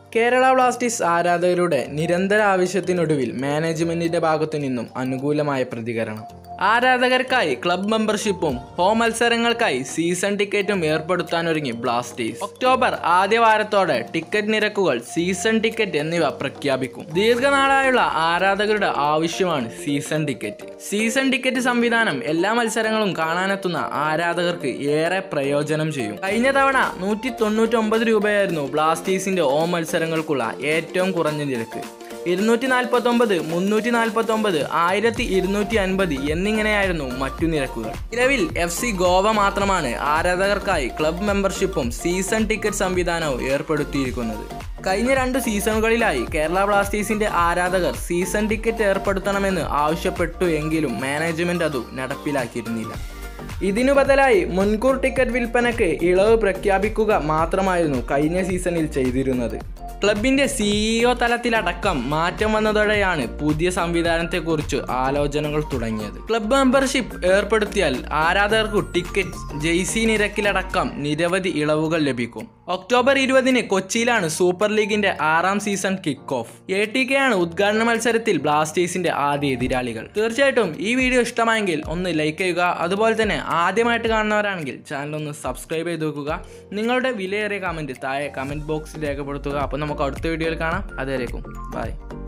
Kerala Blasters ആരാധകരുടെ നിരന്തര ആവശ്യത്തിനൊടുവിൽ മാനേജ്മെന്റിന്റെ ഭാഗത്തു നിന്നും അനുകൂലമായ പ്രതികരണം ആരാധകർക്കായി ക്ലബ് മെമ്പർഷിപ്പും ഹോം മത്സരങ്ങൾക്കായി സീസൺ ടിക്കറ്റും ഏർപ്പെടുത്താനൊരുങ്ങി ബ്ലാസ്റ്റേഴ്സ് ഒക്ടോബർ ആദ്യ വാരത്തോടെ ടിക്കറ്റ് നിരക്കുകൾ സീസൺ ടിക്കറ്റ് എന്നിവ പ്രഖ്യാപിക്കും ദീർഘനാളായുള്ള ആരാധകരുടെ ആവശ്യമാണ് സീസൺ ടിക്കറ്റ് സീസൺ ടിക്കറ്റ് സംവിധാനം എല്ലാ മത്സരങ്ങളും കാണാനെത്തുന്ന ആരാധകർക്ക് ഏറെ പ്രയോജനം ചെയ്യും കഴിഞ്ഞ തവണ നൂറ്റി തൊണ്ണൂറ്റൊമ്പത് രൂപയായിരുന്നു ബ്ലാസ്റ്റേഴ്സിന്റെ ഹോം മത്സരങ്ങൾക്കുള്ള ഏറ്റവും കുറഞ്ഞ നിരക്ക് ഇരുന്നൂറ്റി നാൽപ്പത്തി ഒമ്പത് മുന്നൂറ്റി നാൽപ്പത്തി ഒമ്പത് ആയിരത്തി ഇരുന്നൂറ്റി അൻപത് എന്നിങ്ങനെയായിരുന്നു മറ്റു നിരക്കുകൾ നിലവിൽ എഫ് സി ഗോവ മാത്രമാണ് ആരാധകർക്കായി ക്ലബ് മെമ്പർഷിപ്പും സീസൺ ടിക്കറ്റ് സംവിധാനവും ഏർപ്പെടുത്തിയിരിക്കുന്നത് കഴിഞ്ഞ രണ്ട് സീസണുകളിലായി കേരള ബ്ലാസ്റ്റേഴ്സിന്റെ ആരാധകർ സീസൺ ടിക്കറ്റ് ഏർപ്പെടുത്തണമെന്ന് ആവശ്യപ്പെട്ടു എങ്കിലും മാനേജ്മെന്റ് അത് നടപ്പിലാക്കിയിരുന്നില്ല ഇതിനു ബദലായി മുൻകൂർ ടിക്കറ്റ് വിൽപ്പനയ്ക്ക് ഇളവ് പ്രഖ്യാപിക്കുക മാത്രമായിരുന്നു കഴിഞ്ഞ സീസണിൽ ചെയ്തിരുന്നത് ക്ലബിന്റെ സിഇഒ തലത്തിലടക്കം മാറ്റം വന്നതോടെയാണ് പുതിയ സംവിധാനത്തെക്കുറിച്ച് ആലോചനകൾ തുടങ്ങിയത് ക്ലബ് മെമ്പർഷിപ്പ് ഏർപ്പെടുത്തിയാൽ ആരാധകർക്ക് ടിക്കറ്റ് ജെയ്സി നിരക്കിലടക്കം നിരവധി ഇളവുകൾ ലഭിക്കും ഒക്ടോബർ ഇരുപതിന് കൊച്ചിയിലാണ് സൂപ്പർ ലീഗിന്റെ ആറാം season kick off A T K ആണ് ഉദ്ഘാടന മത്സരത്തിൽ ബ്ലാസ്റ്റേഴ്സിന്റെ ആദ്യ എതിരാളികൾ തീർച്ചയായിട്ടും ഈ വീഡിയോ ഇഷ്ടമായെങ്കിൽ ഒന്ന് ലൈക്ക് ചെയ്യുക അതുപോലെ തന്നെ ആദ്യമായിട്ട് കാണുന്നവരാണെങ്കിൽ ചാനൽ ഒന്ന് സബ്സ്ക്രൈബ് ചെയ്ത് വെക്കുക നിങ്ങളുടെ വിലയേറിയ കമൻറ്റ് താഴെ കമൻറ്റ് ബോക്സിൽ രേഖപ്പെടുത്തുക അപ്പോൾ നമുക്ക് അടുത്ത വീഡിയോയിൽ കാണാം അതുവരേക്കും ബൈ